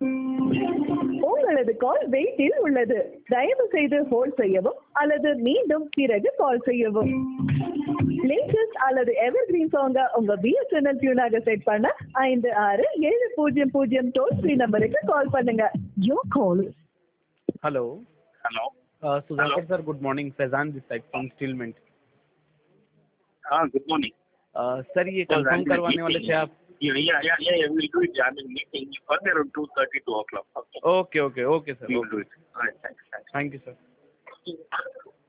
உங்களது கால் வெயிட்டில் உள்ளது தயவு செய்து ஹோல்ட் செய்யவும் அல்லது மீண்டும் பிறகு கால் செய்யவும் லேட்டஸ்ட் அல்லது எவர்கிரீன் சாங்க உங்க பிஎஸ்என்எல் டியூனாக செட் பண்ண ஐந்து ஆறு ஏழு பூஜ்ஜியம் பூஜ்ஜியம் டோல் ஃப்ரீ நம்பருக்கு கால் பண்ணுங்க your call hello hello uh, Sudhakar sir good morning Faizan this side from Steel Mint हाँ गुड मॉर्निंग uh, सर ये कंफर्म करवाने वाले थे आप Yeah, yeah, yeah, yeah, yeah. We'll do it. I'm in meeting. For me around two thirty, two o'clock. Okay. Okay okay okay sir We'll do it. All right. Thanks. Thanks. Thank you sir